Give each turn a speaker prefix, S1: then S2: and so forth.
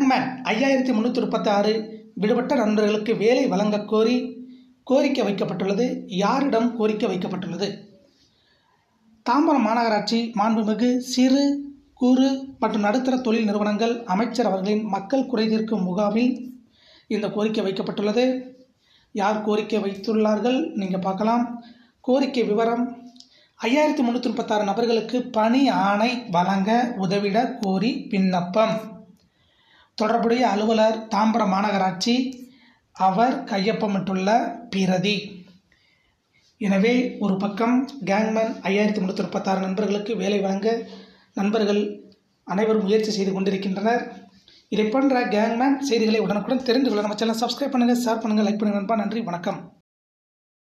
S1: gangman ஐயாயிரத்தி முந்நூற்றி முப்பத்தாறு விடுபட்ட நண்பர்களுக்கு வேலை வழங்கக் கோரி கோரிக்கை வைக்கப்பட்டுள்ளது யாரிடம் கோரிக்கை வைக்கப்பட்டுள்ளது தாம்பரம் மாநகராட்சி மாண்புமிகு சிறு குறு மற்றும் நடுத்தர தொழில் நிறுவனங்கள் அமைச்சர் அவர்களின் மக்கள் குறைதீர்க்கும் முகாமில் இந்த கோரிக்கை வைக்கப்பட்டுள்ளது யார் கோரிக்கை வைத்துள்ளார்கள் நீங்கள் பார்க்கலாம் கோரிக்கை விவரம் ஐயாயிரத்தி முந்நூற்றி முப்பத்தாறு நபர்களுக்கு பணி ஆணை வழங்க உதவிட கோரி விண்ணப்பம் தொடர்புடைய அலுவலர் தாம்பரம் மாநகராட்சி அவர் கையொப்பமிட்டுள்ள பிரதி எனவே ஒரு பக்கம் கேங்மேன் ஐயாயிரத்தி முந்நூற்றி முப்பத்தாறு நண்பர்களுக்கு வேலை வழங்க நண்பர்கள் அனைவரும் முயற்சி செய்து கொண்டிருக்கின்றனர் இதை போன்ற கேங்மேன் செய்திகளை உடனுக்குடன் தெரிந்து கொள்ள நம்ம சேனல் சப்ஸ்கிரைப் பண்ணுங்கள் ஷேர் பண்ணுங்கள் லைக் பண்ணுங்கள் நண்பா நன்றி வணக்கம்